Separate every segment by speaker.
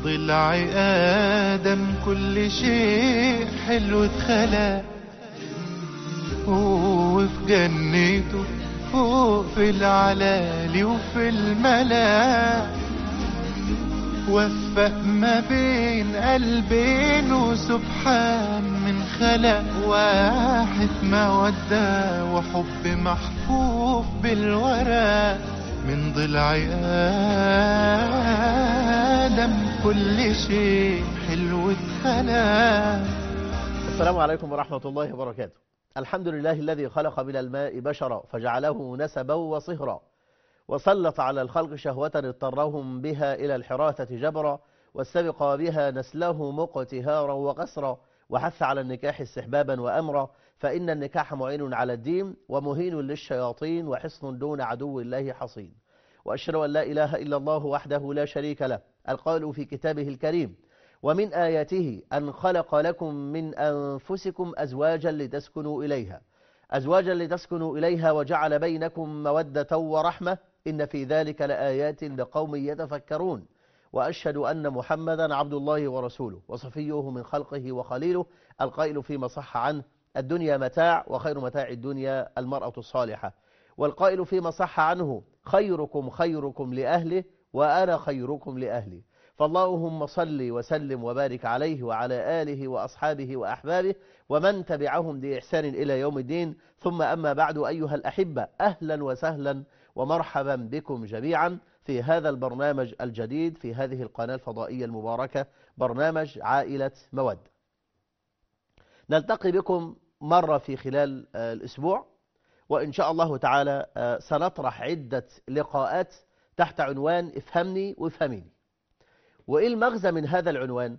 Speaker 1: ضلع آدم كل شيء حلو اتخلق وفي جنته فوق في العلالي وفي الملا وفق ما بين قلبين وسبحان من خلق واحد مودة وحب محفوف بالورق من ضلع آدم كل شيء حلو اتخلق
Speaker 2: السلام عليكم ورحمة الله وبركاته الحمد لله الذي خلق من الماء بشرا فجعله نسبا وصهرا وسلط على الخلق شهوة اضطرهم بها إلى الحراثة جبرا واستبق بها نسله مقتهارا وقسرا وحث على النكاح استحبابا وأمرا فإن النكاح معين على الدين ومهين للشياطين وحصن دون عدو الله حصين وأشهد أن لا إله إلا الله وحده لا شريك له القائل في كتابه الكريم ومن آياته أن خلق لكم من أنفسكم أزواجا لتسكنوا إليها أزواجا لتسكنوا إليها وجعل بينكم مودة ورحمة إن في ذلك لآيات لقوم يتفكرون وأشهد أن محمدا عبد الله ورسوله وصفيه من خلقه وخليله القائل فيما صح عنه الدنيا متاع وخير متاع الدنيا المرأة الصالحة والقائل فيما صح عنه خيركم خيركم لأهله وأنا خيركم لأهلي فاللهم صل وسلم وبارك عليه وعلى آله وأصحابه وأحبابه ومن تبعهم بإحسان إلى يوم الدين ثم أما بعد أيها الأحبة أهلا وسهلا ومرحبا بكم جميعا في هذا البرنامج الجديد في هذه القناة الفضائية المباركة برنامج عائلة مود نلتقي بكم مرة في خلال الأسبوع وإن شاء الله تعالى سنطرح عدة لقاءات تحت عنوان افهمني وافهميني وإيه المغزى من هذا العنوان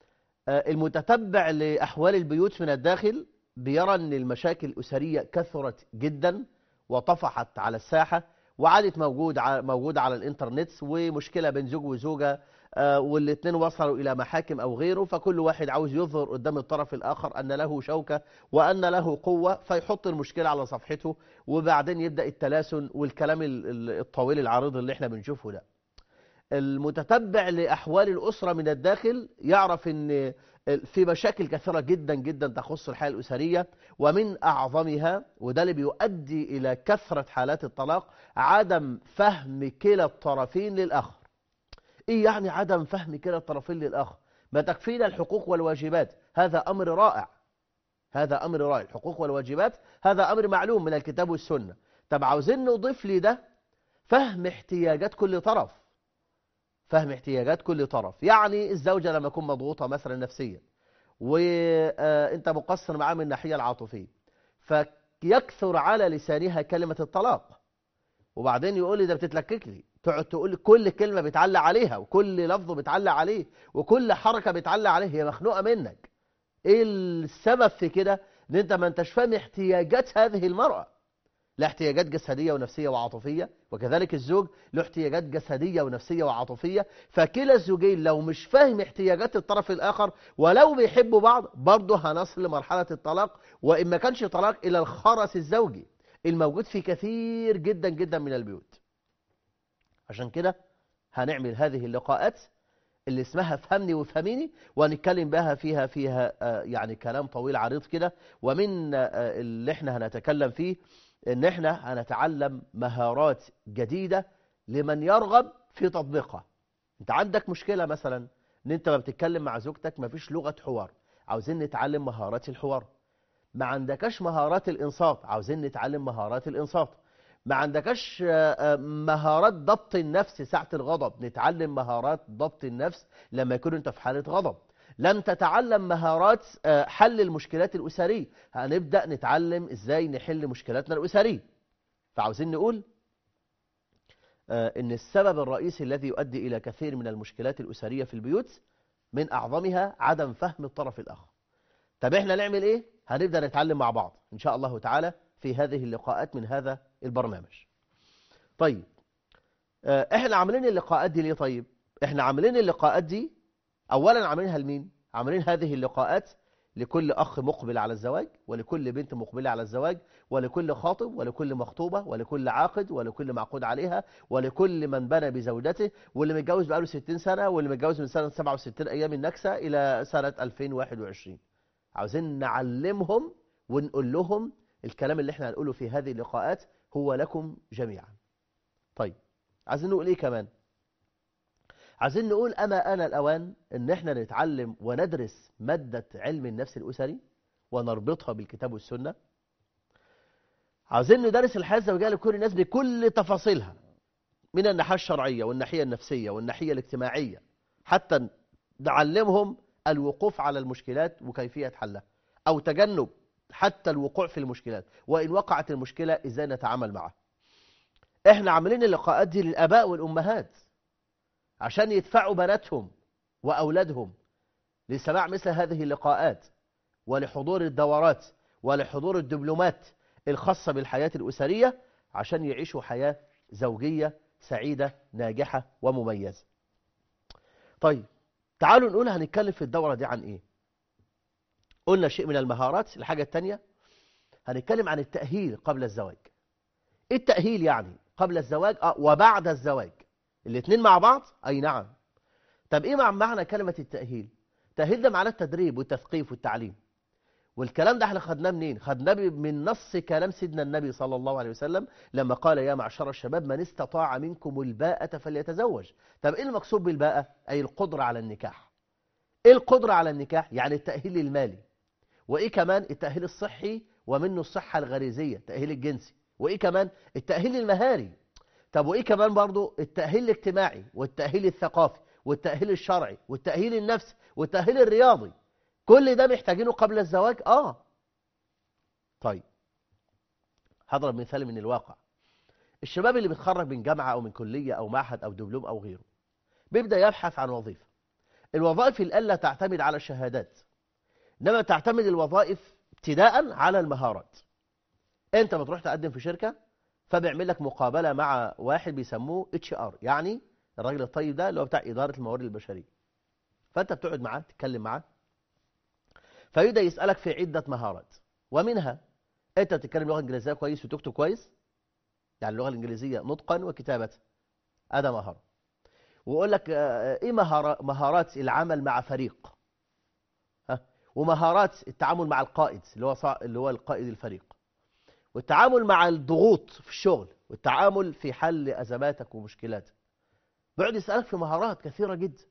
Speaker 2: المتتبع لأحوال البيوت من الداخل بيرى أن المشاكل الأسرية كثرت جدا وطفحت على الساحة وعادت موجود موجودة على الإنترنت ومشكلة بين زوج وزوجة والاثنين وصلوا إلى محاكم أو غيره فكل واحد عاوز يظهر قدام الطرف الآخر أن له شوكة وأن له قوة فيحط المشكلة على صفحته وبعدين يبدأ التلاسن والكلام الطويل العريض اللي احنا بنشوفه ده المتتبع لأحوال الأسرة من الداخل يعرف أن في مشاكل كثيرة جدا جدا تخص الحياة الأسرية ومن أعظمها وده اللي بيؤدي إلى كثرة حالات الطلاق عدم فهم كلا الطرفين للآخر إيه يعني عدم فهم كلا الطرفين للآخر ما تكفينا الحقوق والواجبات هذا أمر رائع هذا أمر رائع الحقوق والواجبات هذا أمر معلوم من الكتاب والسنة طب عاوزين نضيف لي ده فهم احتياجات كل طرف فهم احتياجات كل طرف يعني الزوجة لما تكون مضغوطة مثلا نفسيا وانت مقصر معاه من الناحية العاطفية فيكثر على لسانها كلمة الطلاق وبعدين يقول لي ده بتتلكك لي تقعد تقول كل كلمة بتعلق عليها وكل لفظ بتعلق عليه وكل حركة بتعلق عليه هي مخنوقة منك ايه السبب في كده ان انت ما انتش فاهم احتياجات هذه المرأة لا احتياجات جسدية ونفسية وعاطفية وكذلك الزوج له احتياجات جسدية ونفسية وعاطفية فكلا الزوجين لو مش فاهم احتياجات الطرف الآخر ولو بيحبوا بعض برضه هنصل لمرحلة الطلاق وإن ما كانش طلاق إلى الخرس الزوجي الموجود في كثير جدا جدا من البيوت عشان كده هنعمل هذه اللقاءات اللي اسمها فهمني وفهميني ونتكلم بها فيها فيها يعني كلام طويل عريض كده ومن اللي احنا هنتكلم فيه ان احنا هنتعلم مهارات جديدة لمن يرغب في تطبيقها انت عندك مشكلة مثلا ان انت ما بتتكلم مع زوجتك ما فيش لغة حوار عاوزين نتعلم مهارات الحوار ما عندكش مهارات الانصات عاوزين نتعلم مهارات الانصات ما عندكش مهارات ضبط النفس ساعة الغضب نتعلم مهارات ضبط النفس لما يكون انت في حالة غضب لم تتعلم مهارات حل المشكلات الأسرية هنبدأ نتعلم ازاي نحل مشكلاتنا الأسرية فعاوزين نقول ان السبب الرئيسي الذي يؤدي إلى كثير من المشكلات الأسرية في البيوت من أعظمها عدم فهم الطرف الآخر طب احنا نعمل ايه هنبدأ نتعلم مع بعض إن شاء الله تعالى في هذه اللقاءات من هذا البرنامج طيب احنا عاملين اللقاءات دي ليه طيب احنا عاملين اللقاءات دي اولا عاملينها لمين عاملين هذه اللقاءات لكل أخ مقبل على الزواج ولكل بنت مقبلة على الزواج ولكل خاطب ولكل مخطوبة ولكل عاقد ولكل معقود عليها ولكل من بنى بزوجته واللي متجوز بقاله 60 سنة واللي متجوز من سنة 67 أيام النكسة إلى سنة 2021 عاوزين نعلمهم ونقول لهم الكلام اللي احنا هنقوله في هذه اللقاءات هو لكم جميعا طيب عايزين نقول ايه كمان عايزين نقول أما أنا الأوان إن إحنا نتعلم وندرس مادة علم النفس الأسري ونربطها بالكتاب والسنة عايزين ندرس الحياة الزوجية لكل الناس بكل تفاصيلها من الناحية الشرعية والناحية النفسية والناحية الاجتماعية حتى نعلمهم الوقوف على المشكلات وكيفية حلها أو تجنب حتى الوقوع في المشكلات وإن وقعت المشكلة إزاي نتعامل معها إحنا عاملين اللقاءات دي للآباء والأمهات عشان يدفعوا بناتهم وأولادهم لسماع مثل هذه اللقاءات ولحضور الدورات ولحضور الدبلومات الخاصة بالحياة الأسرية عشان يعيشوا حياة زوجية سعيدة ناجحة ومميزة طيب تعالوا نقول هنتكلم في الدورة دي عن إيه قلنا شيء من المهارات الحاجة التانية هنتكلم عن التأهيل قبل الزواج إيه التأهيل يعني قبل الزواج آه وبعد الزواج الاثنين مع بعض أي نعم طب إيه مع معنى كلمة التأهيل التأهيل ده معناه التدريب والتثقيف والتعليم والكلام ده احنا خدناه منين خدناه من نص كلام سيدنا النبي صلى الله عليه وسلم لما قال يا معشر الشباب من استطاع منكم الباءة فليتزوج طب ايه المقصود بالباءة اي القدرة على النكاح ايه القدرة على النكاح يعني التأهيل المالي وايه كمان التأهيل الصحي ومنه الصحة الغريزية التأهيل الجنسي وايه كمان التأهيل المهاري طب وايه كمان برضو التأهيل الاجتماعي والتأهيل الثقافي والتأهيل الشرعي والتأهيل النفسي والتأهيل الرياضي كل ده محتاجينه قبل الزواج اه طيب هضرب مثال من الواقع الشباب اللي بيتخرج من جامعة او من كلية او معهد او دبلوم او غيره بيبدأ يبحث عن وظيفة الوظائف الألا تعتمد على الشهادات انما تعتمد الوظائف ابتداء على المهارات انت بتروح تقدم في شركة فبيعمل لك مقابلة مع واحد بيسموه اتش ار يعني الراجل الطيب ده اللي هو بتاع إدارة الموارد البشرية فأنت بتقعد معاه تتكلم معاه فيبدأ يسألك في عدة مهارات ومنها أنت بتتكلم لغة إنجليزية كويس وتكتب كويس يعني اللغة الإنجليزية نطقا وكتابة هذا مهارة ويقول لك إيه مهارات العمل مع فريق ها ومهارات التعامل مع القائد اللي هو اللي هو القائد الفريق والتعامل مع الضغوط في الشغل والتعامل في حل أزماتك ومشكلاتك بيقعد يسألك في مهارات كثيرة جدا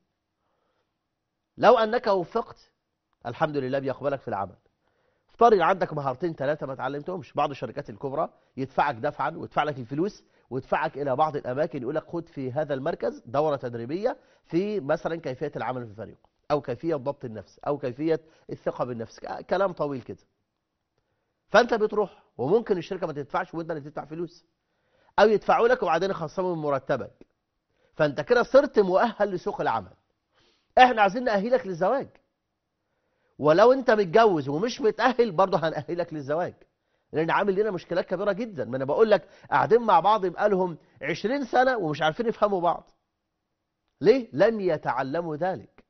Speaker 2: لو أنك وفقت الحمد لله بيقبلك في العمل افترض عندك مهارتين ثلاثة ما تعلمتهمش بعض الشركات الكبرى يدفعك دفعا ويدفع لك الفلوس ويدفعك إلى بعض الأماكن يقول لك خد في هذا المركز دورة تدريبية في مثلا كيفية العمل في الفريق أو كيفية ضبط النفس أو كيفية الثقة بالنفس كلام طويل كده فأنت بتروح وممكن الشركة ما تدفعش وانت اللي تدفع فلوس أو يدفعوا لك وبعدين يخصموا من مرتبك فأنت كده صرت مؤهل لسوق العمل احنا عايزين نأهلك للزواج ولو انت متجوز ومش متأهل برضه هنأهلك للزواج لأن عامل لنا مشكلات كبيرة جدا ما أنا بقول لك قاعدين مع بعض بقالهم 20 سنة ومش عارفين يفهموا بعض ليه؟ لم يتعلموا ذلك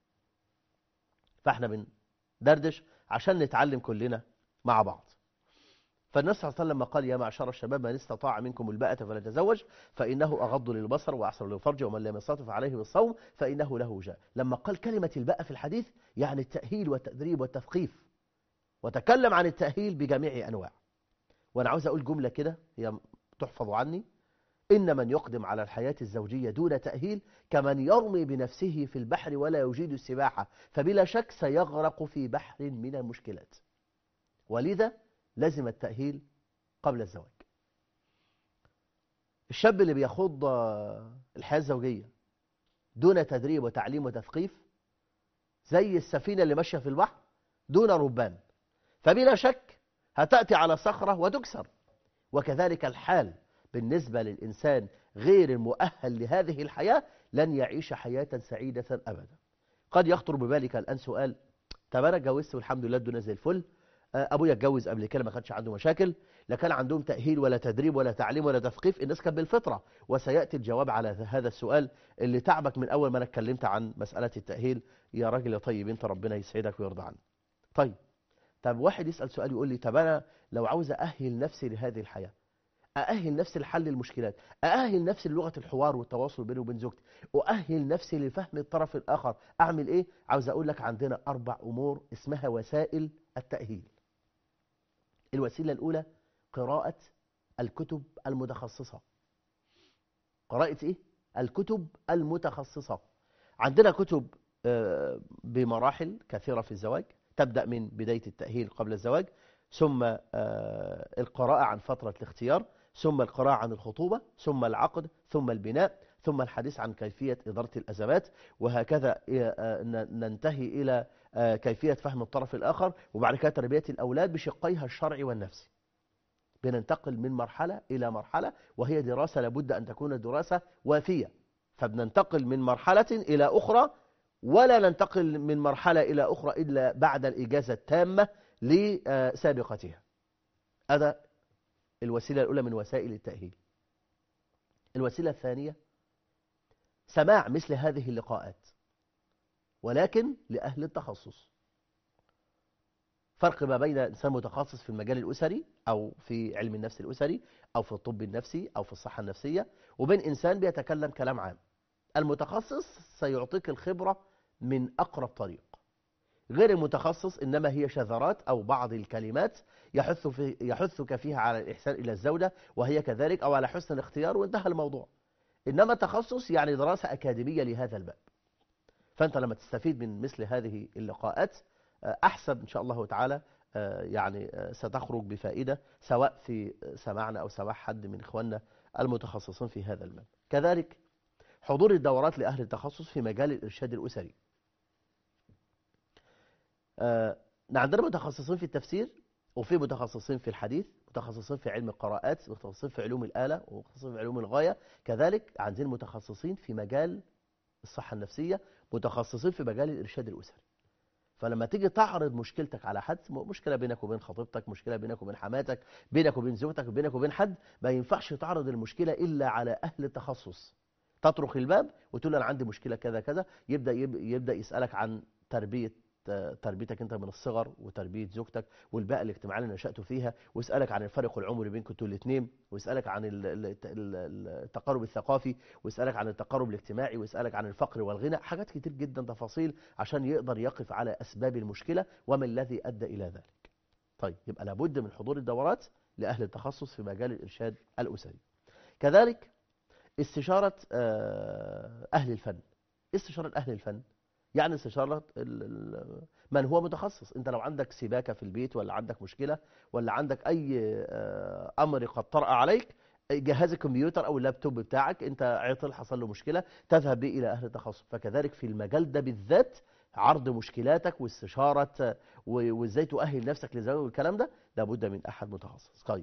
Speaker 2: فاحنا بندردش عشان نتعلم كلنا مع بعض فالنبي صلى الله عليه وسلم قال يا معشر الشباب من استطاع منكم الباءة فليتزوج فإنه أغض للبصر وأحسن للفرج ومن لم يستطع فعليه بالصوم فإنه له وجاء لما قال كلمة الباءة في الحديث يعني التأهيل والتدريب والتثقيف وتكلم عن التأهيل بجميع أنواع وأنا عاوز أقول جملة كده هي تحفظ عني إن من يقدم على الحياة الزوجية دون تأهيل كمن يرمي بنفسه في البحر ولا يجيد السباحة فبلا شك سيغرق في بحر من المشكلات ولذا لازم التأهيل قبل الزواج الشاب اللي بيخوض الحياة الزوجية دون تدريب وتعليم وتثقيف زي السفينة اللي ماشية في البحر دون ربان فبلا شك هتأتي على صخرة وتكسر وكذلك الحال بالنسبة للإنسان غير المؤهل لهذه الحياة لن يعيش حياة سعيدة أبدا قد يخطر ببالك الآن سؤال طب أنا اتجوزت والحمد لله الدنيا زي الفل ابويا اتجوز قبل كده ما كانش عنده مشاكل لا كان عندهم تأهيل ولا تدريب ولا تعليم ولا تثقيف الناس كانت بالفطرة وسيأتي الجواب على هذا السؤال اللي تعبك من أول ما أنا اتكلمت عن مسألة التأهيل يا راجل يا طيب انت ربنا يسعدك ويرضى عنك طيب طب واحد يسأل سؤال يقول لي طب أنا لو عاوز أأهل نفسي لهذه الحياة أأهل نفسي لحل المشكلات أأهل نفسي للغة الحوار والتواصل بيني وبين زوجتي أؤهل نفسي لفهم الطرف الآخر أعمل إيه؟ عاوز أقول لك عندنا أربع أمور اسمها وسائل التأهيل الوسيلة الأولى قراءة الكتب المتخصصة قراءة إيه؟ الكتب المتخصصة عندنا كتب آه، بمراحل كثيرة في الزواج تبدأ من بداية التأهيل قبل الزواج ثم آه، القراءة عن فترة الاختيار ثم القراءة عن الخطوبة ثم العقد ثم البناء ثم الحديث عن كيفية إدارة الأزمات وهكذا آه، ن- ننتهي إلى آه، كيفية فهم الطرف الآخر وبعد كده تربية الأولاد بشقيها الشرعي والنفسي بننتقل من مرحلة إلى مرحلة وهي دراسة لابد أن تكون دراسة وافية فبننتقل من مرحلة إلى أخرى ولا ننتقل من مرحلة إلى أخرى إلا بعد الإجازة التامة لسابقتها هذا الوسيلة الأولى من وسائل التأهيل الوسيلة الثانية سماع مثل هذه اللقاءات ولكن لأهل التخصص فرق ما بين إنسان متخصص في المجال الأسري أو في علم النفس الأسري أو في الطب النفسي أو في الصحة النفسية وبين إنسان بيتكلم كلام عام المتخصص سيعطيك الخبرة من أقرب طريق غير المتخصص إنما هي شذرات أو بعض الكلمات يحث في يحثك فيها على الإحسان إلى الزوجة وهي كذلك أو على حسن الاختيار وانتهى الموضوع إنما تخصص يعني دراسة أكاديمية لهذا الباب فأنت لما تستفيد من مثل هذه اللقاءات آه، أحسب إن شاء الله تعالى آه، يعني آه، ستخرج بفائدة سواء في سماعنا أو سماع حد من إخواننا المتخصصين في هذا المجال كذلك حضور الدورات لأهل التخصص في مجال الإرشاد الأسري آه، عندنا متخصصين في التفسير وفي متخصصين في الحديث متخصصين في علم القراءات متخصصين في علوم الآلة ومتخصصين في علوم الغاية كذلك عندنا متخصصين في مجال الصحة النفسية متخصصين في مجال الإرشاد الأسري فلما تيجي تعرض مشكلتك على حد م- مشكلة بينك وبين خطيبتك مشكلة بينك وبين حماتك بينك وبين زوجتك بينك وبين حد ما ينفعش تعرض المشكلة إلا على أهل التخصص تطرق الباب وتقول له أنا عندي مشكلة كذا كذا يبدأ يب- يبدأ يسألك عن تربية آه، تربيتك انت من الصغر وتربيه زوجتك والبيئه الاجتماعيه اللي نشاتوا فيها ويسالك عن الفرق العمري بينكم انتوا الاثنين ويسالك عن ال- ال- ال- التقارب الثقافي ويسالك عن التقارب الاجتماعي ويسالك عن الفقر والغنى حاجات كتير جدا تفاصيل عشان يقدر يقف على اسباب المشكله وما الذي ادى الى ذلك طيب يبقى لابد من حضور الدورات لاهل التخصص في مجال الارشاد الاسري كذلك استشاره آه، اهل الفن استشاره اهل الفن يعني استشارة ال- ال- من هو متخصص انت لو عندك سباكة في البيت ولا عندك مشكلة ولا عندك اي آه، امر قد طرأ عليك جهاز الكمبيوتر او اللابتوب بتاعك انت عطل حصل له مشكلة تذهب به الى اهل التخصص فكذلك في المجال ده بالذات عرض مشكلاتك واستشارة آه، و- وازاي تؤهل نفسك للزواج والكلام ده لابد من احد متخصص طيب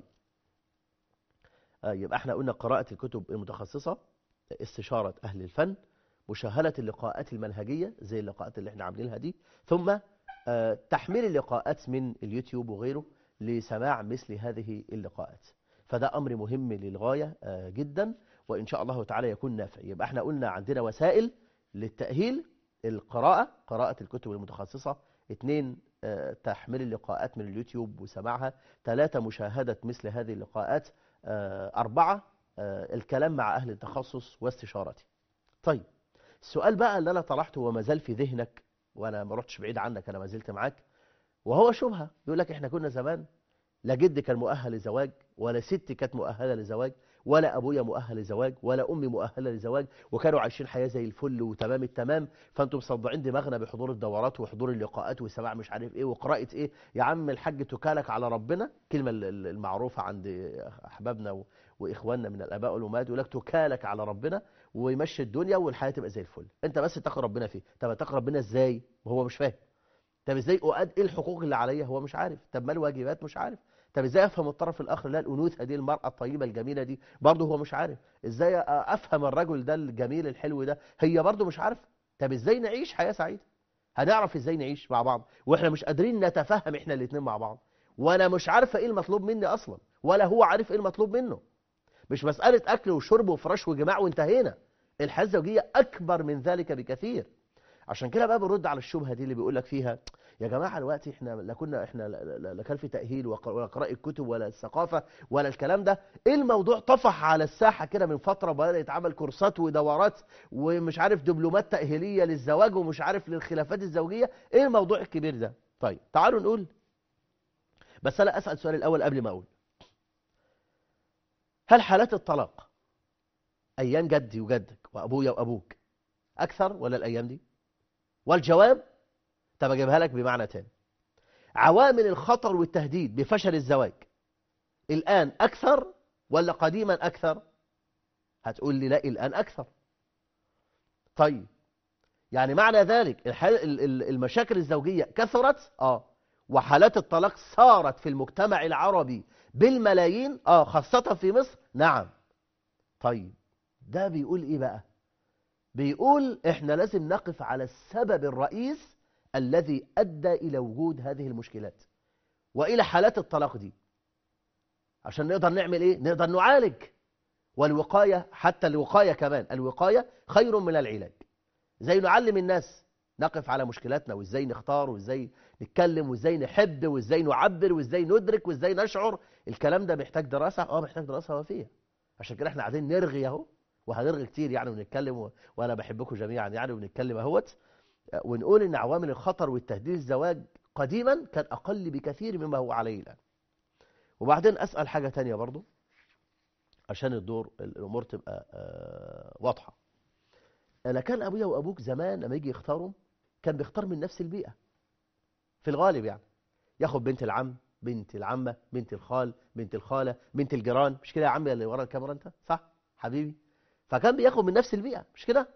Speaker 2: آه، يبقى احنا قلنا قراءة الكتب المتخصصة استشارة اهل الفن مشاهدة اللقاءات المنهجية زي اللقاءات اللي احنا عاملينها دي ثم آه، تحميل اللقاءات من اليوتيوب وغيره لسماع مثل هذه اللقاءات فده أمر مهم للغاية آه، جدا وإن شاء الله تعالى يكون نافع يبقى احنا قلنا عندنا وسائل للتأهيل القراءة قراءة الكتب المتخصصة اثنين آه، تحميل اللقاءات من اليوتيوب وسماعها ثلاثة مشاهدة مثل هذه اللقاءات آه، أربعة آه، الكلام مع أهل التخصص واستشارته طيب السؤال بقى اللي انا طرحته وما زال في ذهنك وانا ما رحتش بعيد عنك انا ما زلت معاك وهو شبهه يقول لك احنا كنا زمان لا جدي كان مؤهل لزواج ولا ستي كانت مؤهله لزواج ولا ابويا مؤهل لزواج ولا امي مؤهله لزواج وكانوا عايشين حياه زي الفل وتمام التمام فانتم مصدعين دماغنا بحضور الدورات وحضور اللقاءات وسماع مش عارف ايه وقراءه ايه يا عم الحاج تكالك على ربنا الكلمه ال- ال- المعروفه عند احبابنا و- واخواننا من الاباء والامهات يقول لك تكالك على ربنا ويمشي الدنيا والحياه تبقى زي الفل انت بس تقي ربنا فيه طب تقي ربنا ازاي وهو مش فاهم طب ازاي اؤدي ايه الحقوق اللي عليا هو مش عارف طب ما الواجبات مش عارف طب ازاي افهم الطرف الاخر لا الانوثه دي المراه الطيبه الجميله دي برضه هو مش عارف ازاي افهم الرجل ده الجميل الحلو ده هي برضه مش عارف طب ازاي نعيش حياه سعيده هنعرف ازاي نعيش مع بعض واحنا مش قادرين نتفهم احنا الاثنين مع بعض وانا مش عارفه ايه المطلوب مني اصلا ولا هو عارف ايه المطلوب منه مش مساله اكل وشرب وفراش وجماع وانتهينا الحياه الزوجيه اكبر من ذلك بكثير عشان كده بقى بنرد على الشبهه دي اللي بيقول لك فيها يا جماعه دلوقتي احنا لا كنا احنا لا- لا لا كان في تاهيل وق- ولا قراءه الكتب ولا الثقافه ولا الكلام ده ايه الموضوع طفح على الساحه كده من فتره بدا يتعمل كورسات ودورات ومش عارف دبلومات تاهيليه للزواج ومش عارف للخلافات الزوجيه ايه الموضوع الكبير ده طيب تعالوا نقول بس انا اسال السؤال الاول قبل ما اقول هل حالات الطلاق ايام جدي وجدك وابويا وابوك اكثر ولا الايام دي والجواب طب اجيبها لك بمعنى تاني عوامل الخطر والتهديد بفشل الزواج الان اكثر ولا قديما اكثر هتقول لي لا الان اكثر طيب يعني معنى ذلك الحال- ال- ال- المشاكل الزوجيه كثرت اه وحالات الطلاق صارت في المجتمع العربي بالملايين اه خاصه في مصر نعم طيب ده بيقول ايه بقى بيقول احنا لازم نقف على السبب الرئيس الذي ادى الى وجود هذه المشكلات والى حالات الطلاق دي عشان نقدر نعمل ايه نقدر نعالج والوقايه حتى الوقايه كمان الوقايه خير من العلاج زي نعلم الناس نقف على مشكلاتنا وازاي نختار وازاي نتكلم وازاي نحب وازاي نعبر وازاي ندرك وازاي نشعر الكلام ده محتاج دراسه اه محتاج دراسه وفيه عشان كده احنا قاعدين نرغي اهو وهنرغي كتير يعني ونتكلم و... وانا بحبكم جميعا يعني ونتكلم اهوت آه، ونقول ان عوامل الخطر والتهديد الزواج قديما كان اقل بكثير مما هو عليه الان وبعدين اسال حاجه تانية برضو عشان الدور الامور تبقى آه، واضحه انا كان ابويا وابوك زمان لما يجي يختاروا كان بيختار من نفس البيئه في الغالب يعني ياخد بنت العم بنت العمه بنت الخال بنت الخاله بنت الجيران مش كده يا عمي اللي ورا الكاميرا انت صح حبيبي فكان بياخد من نفس البيئه مش كده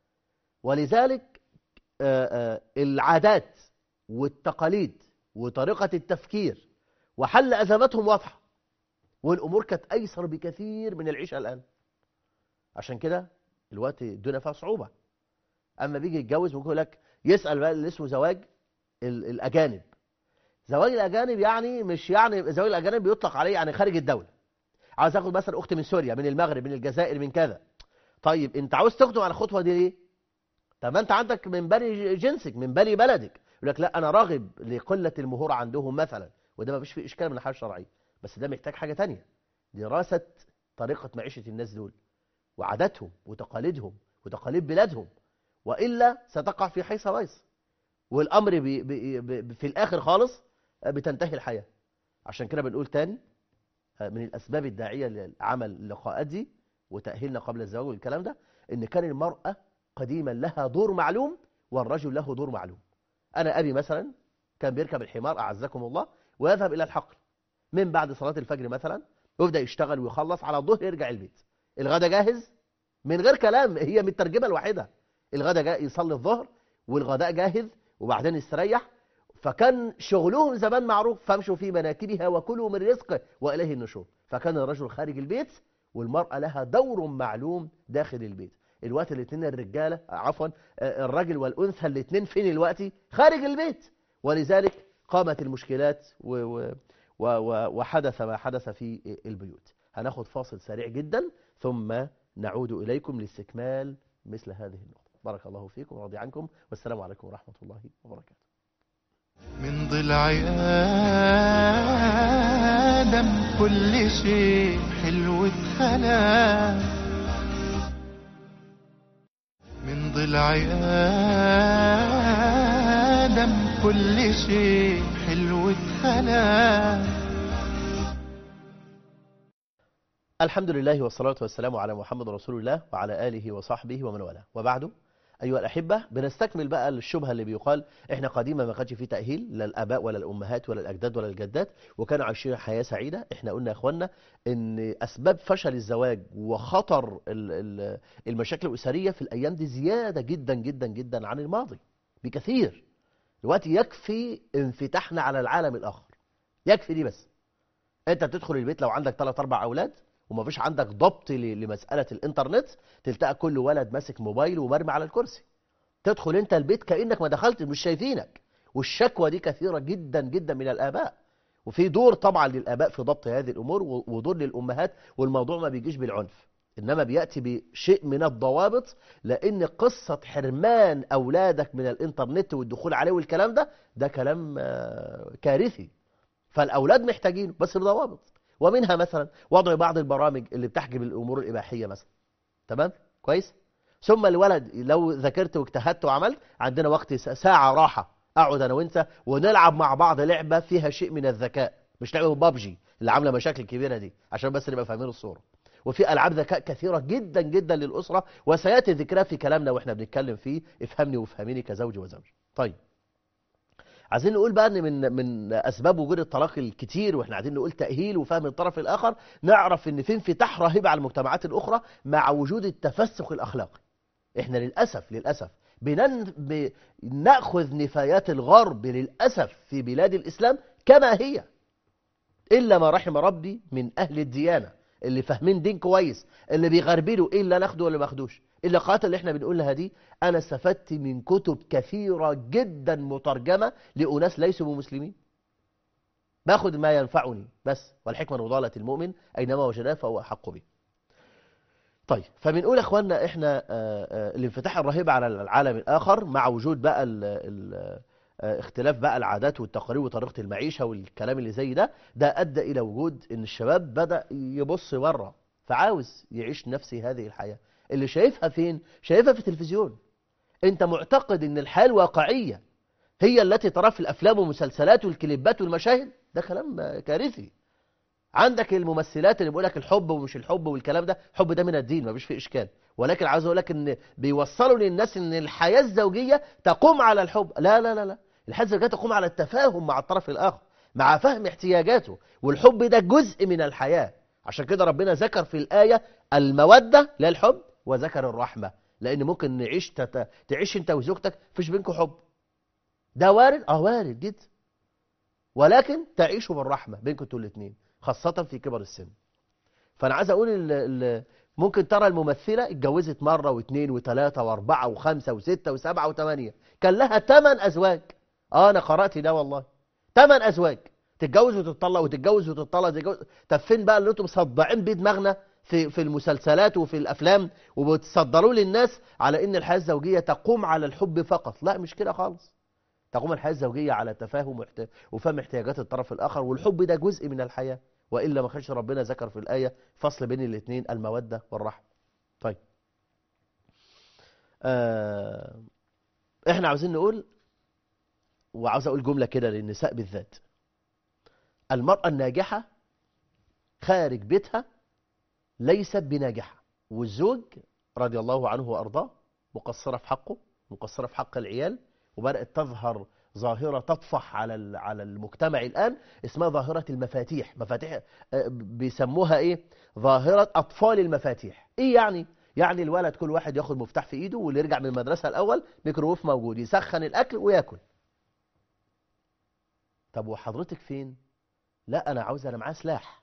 Speaker 2: ولذلك آه، آه، العادات والتقاليد وطريقه التفكير وحل ازماتهم واضحه والامور كانت ايسر بكثير من العيشه الان عشان كده الوقت الدنيا فيها صعوبه اما بيجي يتجوز ممكن يقول لك يسال بقى اللي اسمه زواج ال- الاجانب زواج الاجانب يعني مش يعني زواج الاجانب بيطلق عليه يعني خارج الدوله عاوز اخد مثلا اختي من سوريا من المغرب من الجزائر من كذا طيب انت عاوز تقدم على الخطوه دي ليه طب ما انت عندك من بني جنسك من بني بلدك يقول لك لا انا راغب لقله المهور عندهم مثلا وده ما فيش فيه اشكال من الناحيه الشرعيه بس ده محتاج حاجه تانية دراسه طريقه معيشه الناس دول وعاداتهم وتقاليدهم وتقاليد بلادهم والا ستقع في حيث بيص والامر بي بي بي في الاخر خالص بتنتهي الحياه عشان كده بنقول تاني من الاسباب الداعيه لعمل اللقاءات دي وتاهيلنا قبل الزواج والكلام ده ان كان المراه قديما لها دور معلوم والرجل له دور معلوم انا ابي مثلا كان بيركب الحمار اعزكم الله ويذهب الى الحقل من بعد صلاه الفجر مثلا ويبدا يشتغل ويخلص على الظهر يرجع البيت الغدا جاهز من غير كلام هي من الترجمه الوحيده الغدا جاء يصلي الظهر والغداء جاهز وبعدين يستريح فكان شغلهم زمان معروف فامشوا في مناكبها وكلوا من رزقه واليه النشور فكان الرجل خارج البيت والمراه لها دور معلوم داخل البيت الوقت الاثنين الرجاله عفوا آه، الرجل والانثى الاثنين فين الوقت خارج البيت ولذلك قامت المشكلات و و و و وحدث ما حدث في البيوت هناخد فاصل سريع جدا ثم نعود اليكم لاستكمال مثل هذه النقطه بارك الله فيكم ورضي عنكم والسلام عليكم ورحمه الله وبركاته
Speaker 1: من ضلع آدم كل شيء حلو اتخلق من ضلع آدم كل شيء حلو اتخلق
Speaker 2: الحمد لله والصلاة والسلام على محمد رسول الله وعلى آله وصحبه ومن والاه وبعده أيها الأحبة بنستكمل بقى الشبهة اللي بيقال إحنا قديما ما كانش فيه تأهيل لا الآباء ولا الأمهات ولا الأجداد ولا الجدات وكانوا عايشين حياة سعيدة إحنا قلنا يا إخوانا إن أسباب فشل الزواج وخطر ال- ال- المشاكل الأسرية في الأيام دي زيادة جدا جدا جدا عن الماضي بكثير دلوقتي يكفي انفتاحنا على العالم الآخر يكفي دي بس انت بتدخل البيت لو عندك ثلاث اربع اولاد ومفيش عندك ضبط ل- لمساله الانترنت تلتقى كل ولد ماسك موبايل ومرمي على الكرسي تدخل انت البيت كانك ما دخلت مش شايفينك والشكوى دي كثيره جدا جدا من الاباء وفي دور طبعا للاباء في ضبط هذه الامور و- ودور للامهات والموضوع ما بيجيش بالعنف إنما بيأتي بشيء من الضوابط لأن قصة حرمان أولادك من الإنترنت والدخول عليه والكلام ده ده كلام آه، كارثي فالأولاد محتاجينه بس بضوابط ومنها مثلا وضع بعض البرامج اللي بتحجب الأمور الإباحية مثلا تمام كويس ثم الولد لو ذاكرت واجتهدت وعملت عندنا وقت س- ساعة راحة أقعد أنا وأنت ونلعب مع بعض لعبة فيها شيء من الذكاء مش لعبة بابجي اللي عاملة مشاكل كبيرة دي عشان بس نبقى فاهمين الصورة وفي ألعاب ذكاء كثيرة جدا جدا للأسرة وسيأتي ذكرها في كلامنا وإحنا بنتكلم فيه افهمني وافهميني كزوج وزوج طيب عايزين نقول بقى ان من من اسباب وجود الطلاق الكتير واحنا عايزين نقول تاهيل وفهم الطرف الاخر نعرف ان في انفتاح رهيب على المجتمعات الاخرى مع وجود التفسخ الاخلاقي احنا للاسف للاسف بنن... بناخذ نفايات الغرب للاسف في بلاد الاسلام كما هي الا ما رحم ربي من اهل الديانه اللي فاهمين دين كويس اللي بيغربلوا ايه اللي ناخده ولا ما اخدوش اللقاءات اللي احنا بنقولها دي انا استفدت من كتب كثيره جدا مترجمه لاناس ليسوا بمسلمين باخد ما ينفعني بس والحكمه نضاله المؤمن اينما وجداه فهو احق به طيب فبنقول يا اخوانا احنا آه، آه، الانفتاح الرهيب على العالم الاخر مع وجود بقى ال ال آه، اختلاف بقى العادات والتقاليد وطريقه المعيشه والكلام اللي زي ده ده ادى الى وجود ان الشباب بدا يبص بره فعاوز يعيش نفس هذه الحياه اللي شايفها فين شايفها في التلفزيون انت معتقد ان الحياه الواقعيه هي التي تراها في الافلام والمسلسلات والكليبات والمشاهد ده كلام آه، كارثي عندك الممثلات اللي بيقول لك الحب ومش الحب والكلام ده الحب ده من الدين ما فيش فيه اشكال ولكن عاوز اقول لك ان بيوصلوا للناس ان الحياه الزوجيه تقوم على الحب لا لا لا لا الحياه الزوجيه تقوم على التفاهم مع الطرف الاخر مع فهم احتياجاته والحب ده جزء من الحياه عشان كده ربنا ذكر في الايه الموده لا الحب وذكر الرحمه لان ممكن نعيش تت... تعيش انت وزوجتك فيش بينكم حب ده وارد اه وارد جدا ولكن تعيشوا بالرحمه بينكم انتوا الاثنين خاصة في كبر السن فأنا عايز أقول ال ال ممكن ترى الممثلة اتجوزت مرة واثنين وثلاثة وأربعة وخمسة وستة وسبعة وثمانية كان لها ثمان أزواج آه أنا قرأت ده والله ثمان أزواج تتجوز وتطلق وتتجوز وتطلق تتجوز طب فين بقى اللي انتم مصدعين بيه دماغنا في في المسلسلات وفي الافلام وبتصدروا للناس على ان الحياه الزوجيه تقوم على الحب فقط لا مش كده خالص تقوم الحياه الزوجيه على تفاهم واحت- وفهم احتياجات الطرف الاخر والحب ده جزء من الحياه والا ما كانش ربنا ذكر في الايه فصل بين الاثنين الموده والرحمه طيب آه احنا عاوزين نقول وعاوز اقول جمله كده للنساء بالذات المراه الناجحه خارج بيتها ليست بناجحه والزوج رضي الله عنه وارضاه مقصره في حقه مقصره في حق العيال وبدات تظهر ظاهره تطفح على ال- على المجتمع الان اسمها ظاهره المفاتيح مفاتيح آه، بيسموها ايه ظاهره اطفال المفاتيح ايه يعني يعني الولد كل واحد ياخد مفتاح في ايده واللي يرجع من المدرسه الاول ميكروويف موجود يسخن الاكل وياكل طب وحضرتك فين لا انا عاوز انا معاه سلاح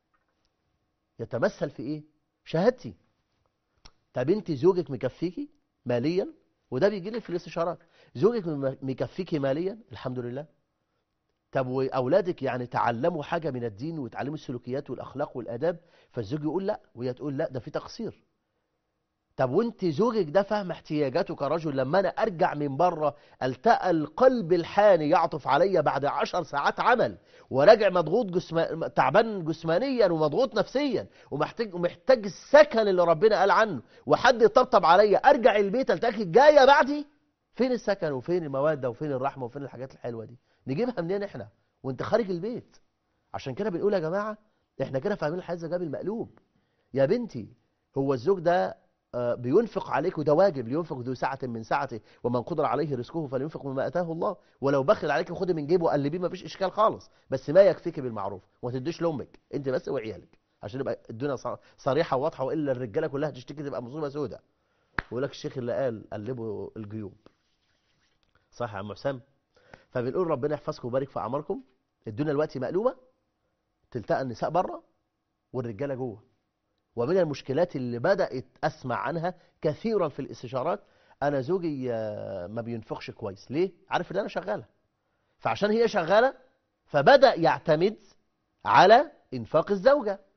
Speaker 2: يتمثل في ايه شهادتي طب انت زوجك مكفيكي ماليا وده بيجي لي في الاستشارات زوجك م- مكفيكي ماليا الحمد لله طب واولادك يعني تعلموا حاجه من الدين وتعلموا السلوكيات والاخلاق والاداب فالزوج يقول لا وهي تقول لا ده في تقصير طب وانت زوجك ده فاهم احتياجاته كرجل لما انا ارجع من بره التقى القلب الحاني يعطف عليا بعد عشر ساعات عمل وراجع مضغوط جسم... تعبان جسمانيا ومضغوط نفسيا ومحتاج ومحتاج السكن اللي ربنا قال عنه وحد يطبطب عليا ارجع البيت التقي جايه بعدي فين السكن وفين الموده وفين الرحمه وفين الحاجات الحلوه دي نجيبها منين احنا وانت خارج البيت عشان كده بنقول يا جماعه احنا كده فاهمين الحياه الزوجيه بالمقلوب يا بنتي هو الزوج ده آه، بينفق عليك وده واجب لينفق ذو سعة من سعته ومن قدر عليه رزقه فلينفق مما اتاه الله ولو بخل عليك خدي من جيبه وقلبيه مفيش اشكال خالص بس ما يكفيك بالمعروف وما تديش لامك انت بس وعيالك عشان يبقى الدنيا ص- صريحه وواضحه والا الرجاله كلها تشتكي تبقى مصيبه سوداء ويقول لك الشيخ اللي قال قلبوا الجيوب صح يا عم حسام فبنقول ربنا يحفظكم ويبارك في اعماركم الدنيا دلوقتي مقلوبه تلتقى النساء بره والرجاله جوه ومن المشكلات اللي بدأت أسمع عنها كثيرا في الاستشارات أنا زوجي آه، ما بينفقش كويس ليه؟ عارف إن أنا شغالة فعشان هي شغالة فبدأ يعتمد على إنفاق الزوجة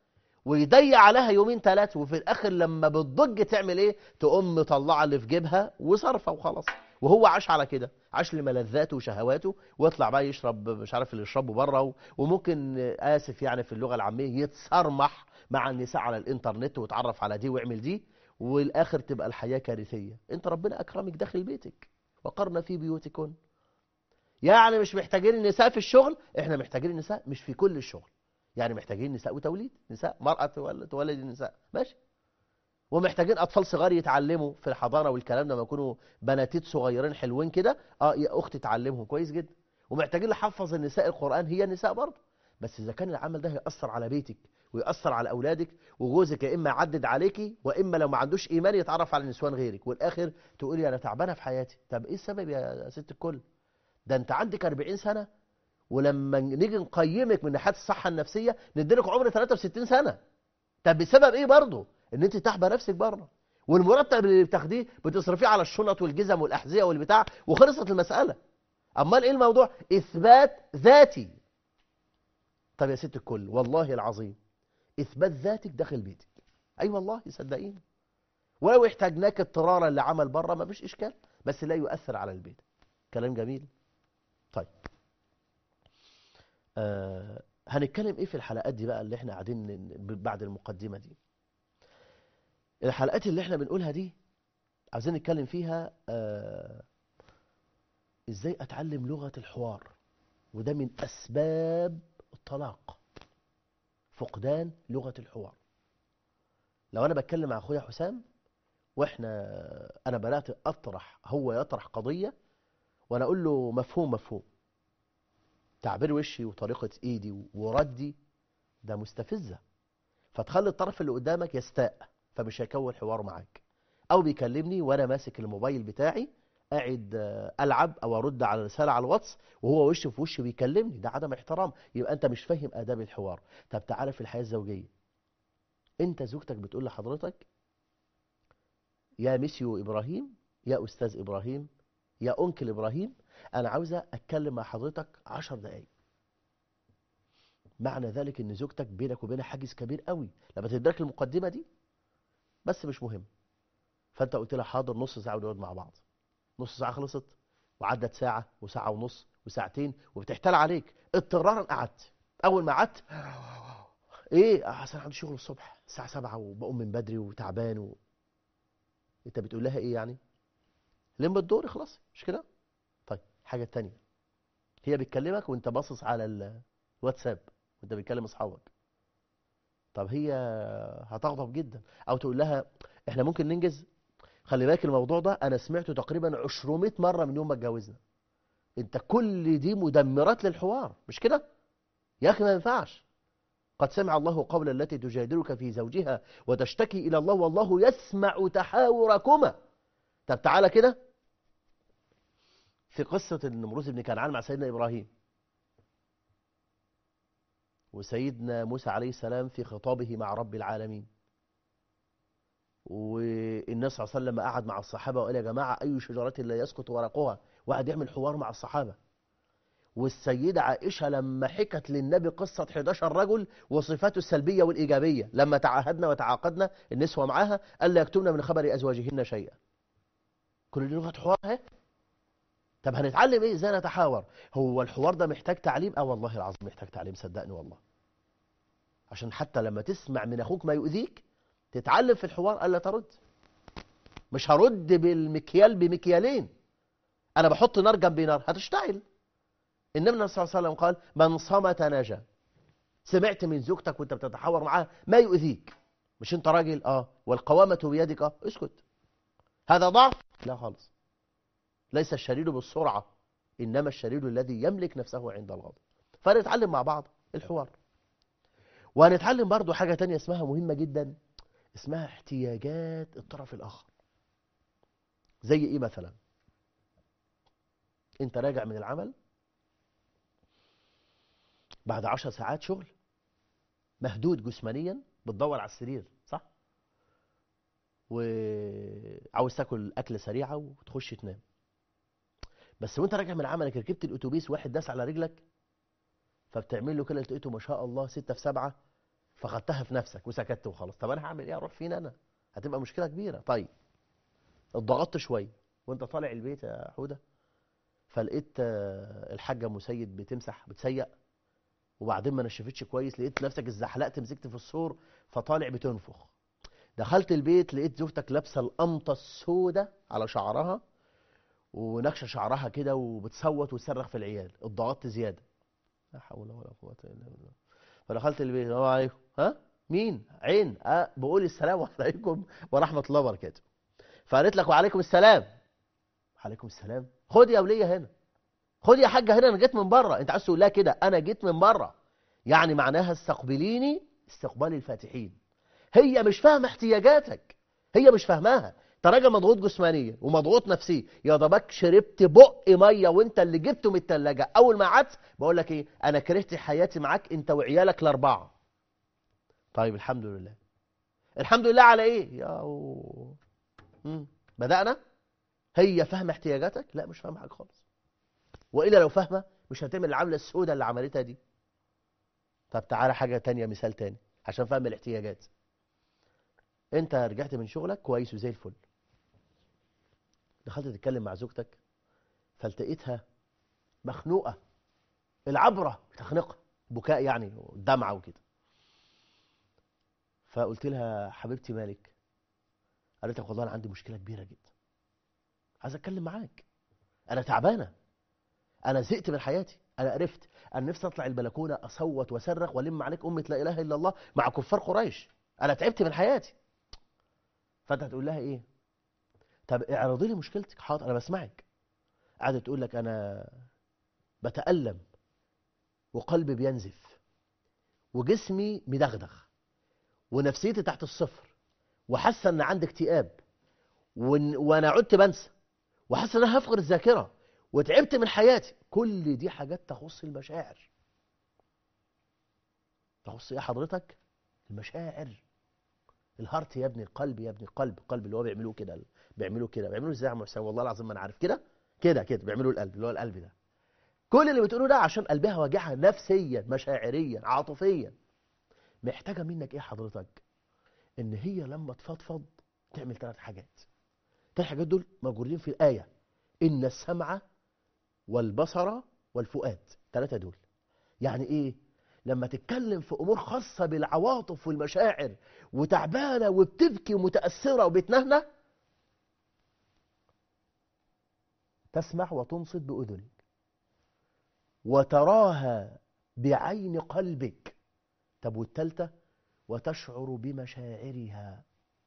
Speaker 2: ويضيع عليها يومين ثلاثة وفي الآخر لما بتضج تعمل إيه تقوم مطلعة اللي في جيبها وصرفة وخلاص وهو عاش على كده عاش لملذاته وشهواته ويطلع بقى يشرب مش عارف اللي يشربه بره وممكن آسف يعني في اللغة العامية يتصرمح مع النساء على الإنترنت ويتعرف على دي ويعمل دي والآخر تبقى الحياة كارثية أنت ربنا أكرمك داخل بيتك وقرنا في بيوتكن يعني مش محتاجين النساء في الشغل احنا محتاجين النساء مش في كل الشغل يعني محتاجين نساء وتوليد نساء مرأة تولد, تولد النساء ماشي ومحتاجين أطفال صغار يتعلموا في الحضانة والكلام لما يكونوا بناتيت صغيرين حلوين كده اه يا أختي تعلمهم كويس جدا ومحتاجين نحفظ النساء القرآن هي النساء برضه بس إذا كان العمل ده هيأثر على بيتك ويأثر على أولادك وجوزك يا إما يعدد عليكي وإما لو ما عندوش إيمان يتعرف على نسوان غيرك والآخر تقولي أنا تعبانة في حياتي طب إيه السبب يا ست الكل ده أنت عندك 40 سنة ولما نيجي نقيمك من ناحيه الصحه النفسيه نديلك عمر 63 سنه طب بسبب ايه برضه ان انت تحبى نفسك بره والمرتب اللي بتاخديه بتصرفيه على الشنط والجزم والاحذيه والبتاع وخلصت المساله امال ايه الموضوع اثبات ذاتي طب يا ست الكل والله العظيم اثبات ذاتك داخل بيتك اي أيوة والله صدقيني ولو احتاجناك اضطرارا لعمل بره ما فيش اشكال بس لا يؤثر على البيت كلام جميل طيب آه هنتكلم ايه في الحلقات دي بقى اللي احنا قاعدين بعد المقدمة دي الحلقات اللي احنا بنقولها دي عايزين نتكلم فيها آه ازاي اتعلم لغة الحوار وده من اسباب الطلاق فقدان لغة الحوار لو انا بتكلم مع اخويا حسام واحنا انا بدات اطرح هو يطرح قضية وانا اقول له مفهوم مفهوم تعبير وشي وطريقة ايدي وردي ده مستفزة فتخلي الطرف اللي قدامك يستاء فمش هيكون حوار معاك او بيكلمني وانا ماسك الموبايل بتاعي قاعد العب او ارد على رسالة على الواتس وهو وش في وش بيكلمني ده عدم احترام يبقى انت مش فاهم اداب الحوار طب تعالى في الحياة الزوجية انت زوجتك بتقول لحضرتك يا ميسيو ابراهيم يا استاذ ابراهيم يا انكل ابراهيم انا عاوزه اتكلم مع حضرتك عشر دقايق معنى ذلك ان زوجتك بينك وبينها حاجز كبير قوي لما تدرك المقدمه دي بس مش مهم فانت قلت لها حاضر نص ساعه ونقعد مع بعض نص ساعه خلصت وعدت ساعه وساعه ونص وساعتين وبتحتال عليك اضطرارا قعدت اول ما قعدت ايه احسن عندي شغل الصبح الساعه 7 وبقوم من بدري وتعبان و... انت بتقول لها ايه يعني لما الدور خلاص مش كده طيب حاجه تانية هي بتكلمك وانت باصص على الواتساب وانت بتكلم اصحابك طب هي هتغضب جدا او تقول لها احنا ممكن ننجز خلي بالك الموضوع ده انا سمعته تقريبا 200 مره من يوم ما اتجوزنا انت كل دي مدمرات للحوار مش كده يا اخي ما ينفعش قد سمع الله قول التي تجادلك في زوجها وتشتكي الى الله والله يسمع تحاوركما طب تعالى كده في قصة النمروز بن كنعان مع سيدنا إبراهيم وسيدنا موسى عليه السلام في خطابه مع رب العالمين والنبي صلى الله عليه وسلم قعد مع الصحابة وقال يا جماعة أي شجرة لا يسقط ورقها وقعد يعمل حوار مع الصحابة والسيدة عائشة لما حكت للنبي قصة 11 رجل وصفاته السلبية والإيجابية لما تعاهدنا وتعاقدنا النسوة معاها ألا يكتمن من خبر أزواجهن شيئا كل دي لغة حوار اهي طب هنتعلم ايه ازاي نتحاور هو الحوار ده محتاج تعليم اه والله العظيم محتاج تعليم صدقني والله عشان حتى لما تسمع من اخوك ما يؤذيك تتعلم في الحوار الا ترد مش هرد بالمكيال بمكيالين انا بحط نار جنب نار هتشتعل النبي صلى الله عليه وسلم قال من صمت نجا سمعت من زوجتك وانت بتتحاور معاها ما يؤذيك مش انت راجل اه والقوامة بيدك اه اسكت هذا ضعف لا خالص ليس الشرير بالسرعة إنما الشرير الذي يملك نفسه عند الغضب فنتعلم مع بعض الحوار وهنتعلم برضو حاجة تانية اسمها مهمة جدا اسمها احتياجات الطرف الآخر زي ايه مثلا انت راجع من العمل بعد عشر ساعات شغل مهدود جسمانيا بتدور على السرير صح وعاوز تاكل اكله سريعه وتخش تنام بس وانت راجع من عملك ركبت الاتوبيس واحد داس على رجلك فبتعمل له كده لقيته ما شاء الله ستة في سبعة فخدتها في نفسك وسكت وخلاص طب انا هعمل ايه اروح فين انا هتبقى مشكله كبيره طيب اتضغطت شويه وانت طالع البيت يا حوده فلقيت آه، الحاجه مسيد بتمسح بتسيق وبعدين ما نشفتش كويس لقيت نفسك اتزحلقت مسكت في السور فطالع بتنفخ دخلت البيت لقيت زوجتك لابسه القمطه السوداء على شعرها ونكشه شعرها كده وبتصوت وتصرخ في العيال اتضغطت زياده لا حول ولا قوه الا بالله فدخلت البيت السلام عليكم ها مين عين اه بقول السلام عليكم ورحمه الله وبركاته فقالت لك وعليكم السلام عليكم السلام خد يا وليه هنا خد يا حاجه هنا انا جيت من بره انت عايز تقول لها كده انا جيت من بره يعني معناها استقبليني استقبال الفاتحين هي مش فاهمه احتياجاتك هي مش فاهماها انت راجل مضغوط جسمانيا ومضغوط نفسيا يا ضبك شربت بق ميه وانت اللي جبته من الثلاجه اول ما قعدت بقول لك ايه انا كرهت حياتي معاك انت وعيالك الاربعه طيب الحمد لله الحمد لله على ايه يا أو... مم. بدانا هي فاهمه احتياجاتك لا مش فاهمه حاجه خالص والا لو فاهمه مش هتعمل العمله السوداء اللي عملتها دي طب تعالى حاجه تانية مثال تاني عشان فاهم الاحتياجات انت رجعت من شغلك كويس وزي الفل دخلت تتكلم مع زوجتك فالتقيتها مخنوقه العبره بتخنقها بكاء يعني دمعه وكده فقلت لها حبيبتي مالك قالت لك والله انا عندي مشكله كبيره جدا عايز اتكلم معاك انا تعبانه انا زهقت من حياتي انا قرفت انا نفسي اطلع البلكونه اصوت واصرخ والم عليك امه لا اله الا الله مع كفار قريش انا تعبت من حياتي فانت هتقول لها ايه طب اعرضي لي مشكلتك حاضر انا بسمعك قاعده تقول لك انا بتالم وقلبي بينزف وجسمي مدغدغ ونفسيتي تحت الصفر وحاسه ان عندي اكتئاب وإن- وانا عدت بنسى وحاسه ان انا هفقد الذاكره وتعبت من حياتي كل دي حاجات تخص المشاعر تخص ايه حضرتك المشاعر الهارت يا ابني القلب يا ابني القلب القلب اللي هو بيعملوه كده بيعملوه كده بيعملوه ازاي يا عم حسين والله العظيم ما انا عارف كده كده كده بيعملوا القلب اللي هو القلب ده كل اللي بتقوله ده عشان قلبها واجعها نفسيا مشاعريا عاطفيا محتاجه منك ايه حضرتك ان هي لما تفضفض تعمل ثلاث حاجات ثلاث حاجات دول موجودين في الايه ان السمع والبصر والفؤاد ثلاثه دول يعني ايه لما تتكلم في امور خاصه بالعواطف والمشاعر وتعبانه وبتبكي ومتاثره وبتنهنه تسمع وتنصت باذنك وتراها بعين قلبك طب والثالثه وتشعر بمشاعرها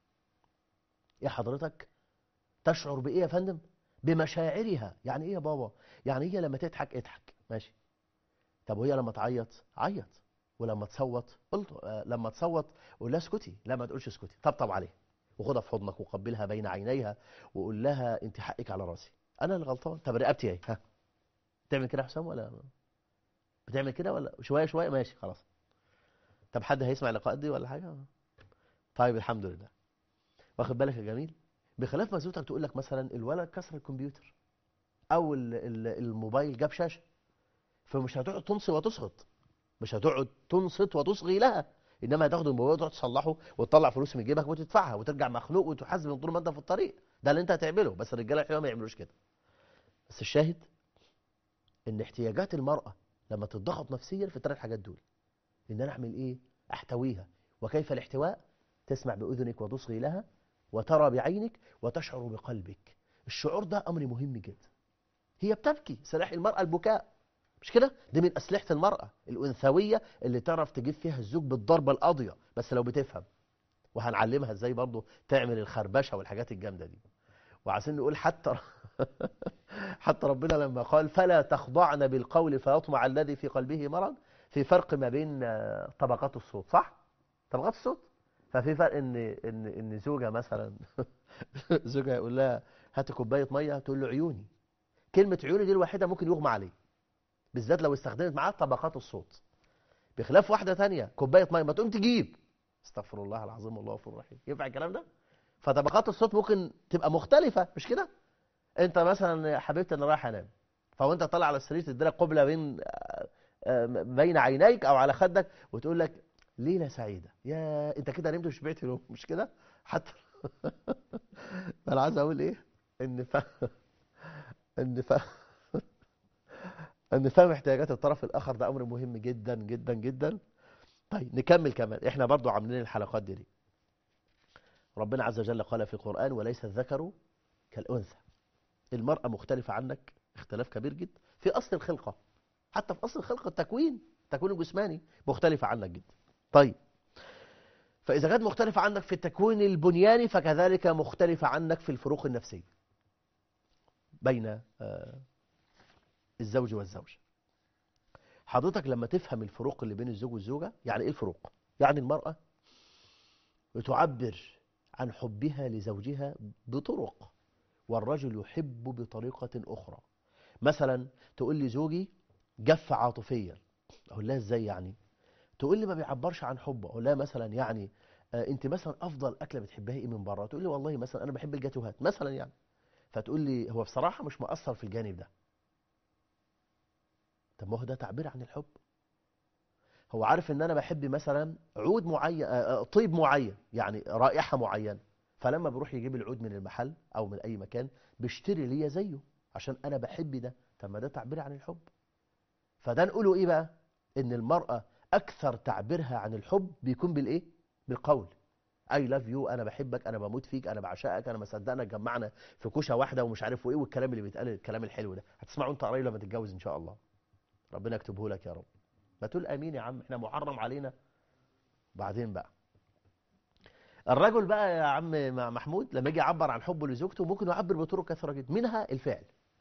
Speaker 2: ايه حضرتك تشعر بايه يا فندم بمشاعرها يعني ايه يا بابا يعني هي لما تضحك اضحك ماشي طب وهي لما تعيط عيط ولما تصوت قلت آه لما تصوت قول لها اسكتي لا ما تقولش اسكتي طبطب عليها وخدها في حضنك وقبلها بين عينيها وقول لها انت حقك على راسي انا اللي غلطان طب رقبتي اهي ها بتعمل كده يا حسام ولا بتعمل كده ولا شويه شويه ماشي خلاص طب حد هيسمع اللقاءات دي ولا حاجه طيب الحمد لله واخد بالك يا جميل بخلاف ما زوجتك تقول لك مثلا الولد كسر الكمبيوتر او ال- ال- الموبايل جاب شاشه فمش هتقعد تنصي وتسخط مش هتقعد تنصت وتصغي لها انما هتاخد الموبايل وتقعد تصلحه وتطلع فلوس من جيبك وتدفعها وترجع مخنوق وتحاسب طول ما انت في الطريق ده اللي انت هتعمله بس الرجاله الحلوه ما يعملوش كده بس الشاهد ان احتياجات المراه لما تتضغط نفسيا في الثلاث حاجات دول ان انا اعمل ايه احتويها وكيف الاحتواء تسمع باذنك وتصغي لها وترى بعينك وتشعر بقلبك الشعور ده امر مهم جدا هي بتبكي سلاح المراه البكاء مش كده دي من اسلحه المراه الانثويه اللي تعرف تجيب فيها الزوج بالضربه القاضيه بس لو بتفهم وهنعلمها ازاي برضه تعمل الخربشه والحاجات الجامده دي وعايزين نقول حتى حتى ربنا لما قال فلا تخضعن بالقول فيطمع الذي في قلبه مرض في فرق ما بين آه، طبقات الصوت صح طبقات الصوت ففي فرق ان ان ان زوجها مثلا زوجها يقول لها هاتي كوبايه ميه تقول له عيوني كلمه عيوني دي الوحيده ممكن يغمى عليه بالذات لو استخدمت معاه طبقات الصوت بخلاف واحده تانية كوبايه ميه ما تقوم تجيب استغفر الله العظيم والله غفور رحيم ينفع الكلام ده فطبقات الصوت ممكن تبقى مختلفه مش كده انت مثلا يا حبيبتي انا رايح انام فوانت طالع على السرير تديلك قبله بين آه، آه، بين عينيك او على خدك وتقول لك ليلة سعيدة يا انت كده نمت وشبعت نوم مش كده حتى انا عايز اقول ايه ان ف... ان ف... ان فهم احتياجات الطرف الاخر ده امر مهم جدا جدا جدا طيب نكمل كمان احنا برضو عاملين الحلقات دي, دي ربنا عز وجل قال في القرآن وليس الذكر كالأنثى المرأة مختلفة عنك اختلاف كبير جدا في أصل الخلقة حتى في أصل الخلقة التكوين التكوين الجسماني مختلفة عنك جدا طيب فإذا كانت مختلفة عنك في التكوين البنياني فكذلك مختلفة عنك في الفروق النفسية بين آه، الزوج والزوجة حضرتك لما تفهم الفروق اللي بين الزوج والزوجة يعني إيه الفروق؟ يعني المرأة بتعبر عن حبها لزوجها بطرق والرجل يحب بطريقة أخرى مثلا تقول لي زوجي جف عاطفيا أقول لها إزاي يعني تقول لي ما بيعبرش عن حبه أقول لها مثلا يعني آه أنت مثلا أفضل أكلة بتحبها إيه من بره تقول لي والله مثلا أنا بحب الجاتوهات مثلا يعني فتقول لي هو بصراحة مش مؤثر في الجانب ده طب ما هو ده تعبير عن الحب هو عارف ان انا بحب مثلا عود معين آه، آه، طيب معين يعني رائحة معينة فلما بروح يجيب العود من المحل او من اي مكان بيشتري ليا زيه عشان انا بحب ده طب ما ده تعبير عن الحب فده نقوله ايه بقى ان المرأة اكثر تعبيرها عن الحب بيكون بالايه بالقول اي لاف يو انا بحبك انا بموت فيك انا بعشقك انا مصدقنا اتجمعنا في كوشه واحده ومش عارف ايه والكلام اللي بيتقال الكلام الحلو ده هتسمعوا انت قريب لما تتجوز ان شاء الله ربنا يكتبه لك يا رب ما تقول امين يا عم احنا محرم علينا بعدين بقى الرجل بقى يا عم محمود لما يجي يعبر عن حبه لزوجته ممكن يعبر بطرق كثيره جدا منها الفعل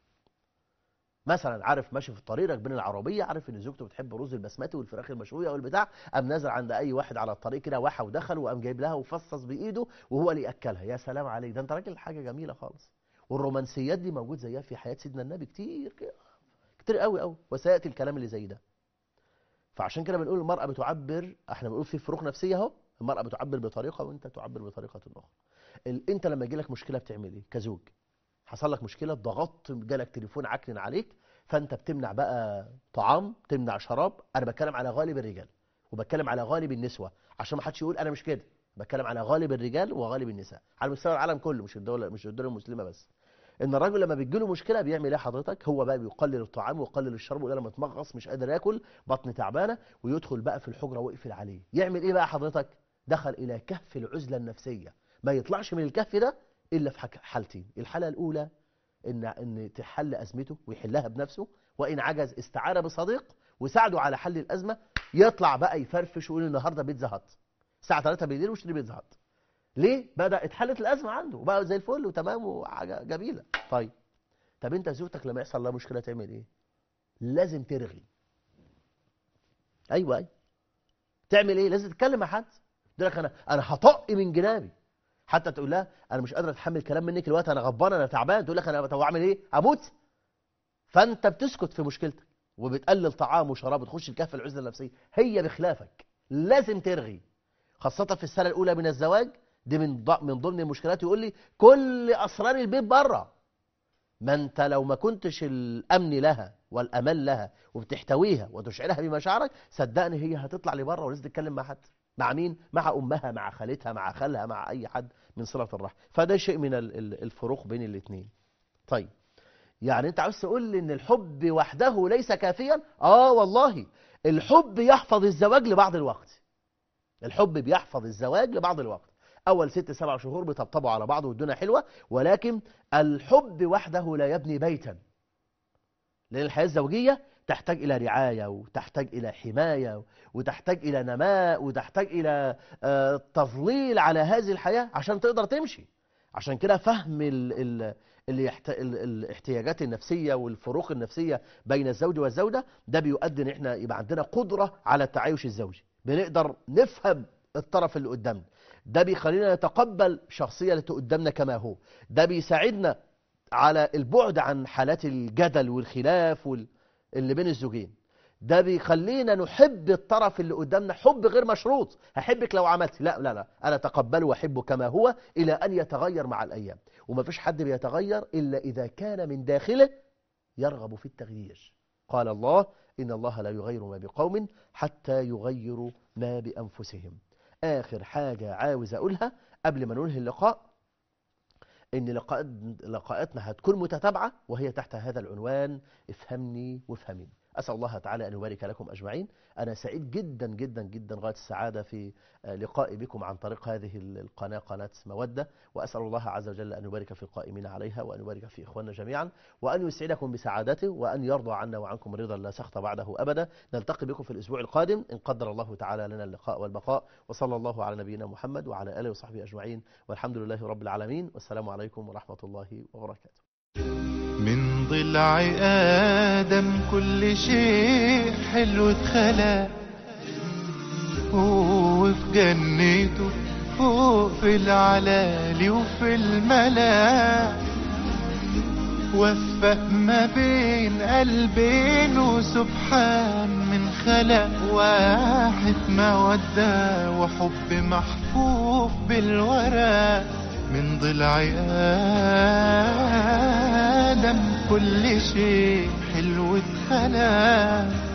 Speaker 2: مثلا عارف ماشي في الطريق راكبين العربيه عارف ان زوجته بتحب الرز البسمتي والفراخ المشويه والبتاع قام نازل عند اي واحد على الطريق كده وحى ودخل وقام جايب لها وفصص بايده وهو اللي ياكلها يا سلام عليك ده انت راجل حاجه جميله خالص والرومانسيات دي موجود زيها في حياه سيدنا النبي كتير كده كتير قوي قوي وسياتي الكلام اللي زي ده فعشان كده بنقول المرأة بتعبر احنا بنقول في فروق نفسية اهو المرأة بتعبر بطريقة وانت تعبر بطريقة أخرى ال... انت لما يجي لك مشكلة بتعمل ايه كزوج حصل لك مشكلة ضغطت جالك تليفون عكنن عليك فانت بتمنع بقى طعام تمنع شراب انا بتكلم على غالب الرجال وبتكلم على غالب النسوة عشان ما حدش يقول انا مش كده بتكلم على غالب الرجال وغالب النساء على مستوى العالم كله مش الدولة مش الدولة المسلمة بس ان الراجل لما بتجيله مشكله بيعمل ايه حضرتك هو بقى بيقلل الطعام ويقلل الشرب ويقول انا متمغص مش قادر اكل بطني تعبانه ويدخل بقى في الحجره ويقفل عليه يعمل ايه بقى حضرتك دخل الى كهف العزله النفسيه ما يطلعش من الكهف ده الا في حك- حالتين الحاله الاولى ان ان تحل ازمته ويحلها بنفسه وان عجز استعان بصديق وساعده على حل الازمه يطلع بقى يفرفش ويقول النهارده بيتزا هات الساعه 3 بالليل واشتري بيتزا هات ليه بدأ اتحلت الأزمة عنده وبقى زي الفل وتمام وحاجة جميلة طيب طب انت زوجتك لما يحصل لها مشكلة تعمل ايه لازم ترغي ايوه ايوه تعمل ايه لازم تتكلم مع حد تقول لك انا انا هطق من جنابي حتى تقول لها انا مش قادره اتحمل كلام منك دلوقتي انا غضبان انا تعبان تقول لك انا طب اعمل ايه اموت فانت بتسكت في مشكلتك وبتقلل طعام وشراب وتخش الكهف العزله النفسيه هي بخلافك لازم ترغي خاصه في السنه الاولى من الزواج دي من ض- من ضمن المشكلات يقول لي كل اسرار البيت بره ما انت لو ما كنتش الامن لها والامان لها وبتحتويها وتشعرها بمشاعرك صدقني هي هتطلع لبره ولازم تتكلم مع حد مع مين مع امها مع خالتها مع خالها مع اي حد من صله الرحم فده شيء من ال- ال- الفروق بين الاثنين طيب يعني انت عاوز تقول لي ان الحب وحده ليس كافيا اه والله الحب يحفظ الزواج لبعض الوقت الحب بيحفظ الزواج لبعض الوقت اول ست سبع شهور بيطبطبوا على بعض والدنيا حلوه ولكن الحب وحده لا يبني بيتا لان الحياه الزوجيه تحتاج الى رعايه وتحتاج الى حمايه وتحتاج الى نماء وتحتاج الى آه، تظليل على هذه الحياه عشان تقدر تمشي عشان كده فهم ال ال اللي يحت... ال- الاحتياجات النفسية والفروق النفسية بين الزوج والزوجة ده بيؤدي ان احنا يبقى عندنا قدرة على التعايش الزوجي بنقدر نفهم الطرف اللي قدامنا ده بيخلينا نتقبل شخصية اللي قدامنا كما هو ده بيساعدنا على البعد عن حالات الجدل والخلاف وال... اللي بين الزوجين ده بيخلينا نحب الطرف اللي قدامنا حب غير مشروط هحبك لو عملت لا لا لا انا اتقبله واحبه كما هو الى ان يتغير مع الايام ومفيش حد بيتغير الا اذا كان من داخله يرغب في التغيير قال الله إن الله لا يغير ما بقوم حتى يغيروا ما بأنفسهم آخر حاجة عاوز أقولها قبل ما ننهي اللقاء إن لقاءات لقاءاتنا هتكون متتابعة وهي تحت هذا العنوان افهمني وافهميني أسأل الله تعالى أن يبارك لكم أجمعين أنا سعيد جدا جدا جدا غاية السعادة في لقائي بكم عن طريق هذه القناة قناة مودة وأسأل الله عز وجل أن يبارك في القائمين عليها وأن يبارك في إخواننا جميعا وأن يسعدكم بسعادته وأن يرضى عنا وعنكم رضا لا سخط بعده أبدا نلتقي بكم في الأسبوع القادم إن قدر الله تعالى لنا اللقاء والبقاء وصلى الله على نبينا محمد وعلى آله وصحبه أجمعين والحمد لله رب العالمين والسلام عليكم ورحمة الله وبركاته
Speaker 1: من ضلع آدم كل شيء حلو اتخلق وفي جنته فوق في العلالي وفي الملا وفق ما بين قلبين وسبحان من خلق واحد مودة وحب محفوف بالورى من ضلع آدم كل شيء حلو اتخلق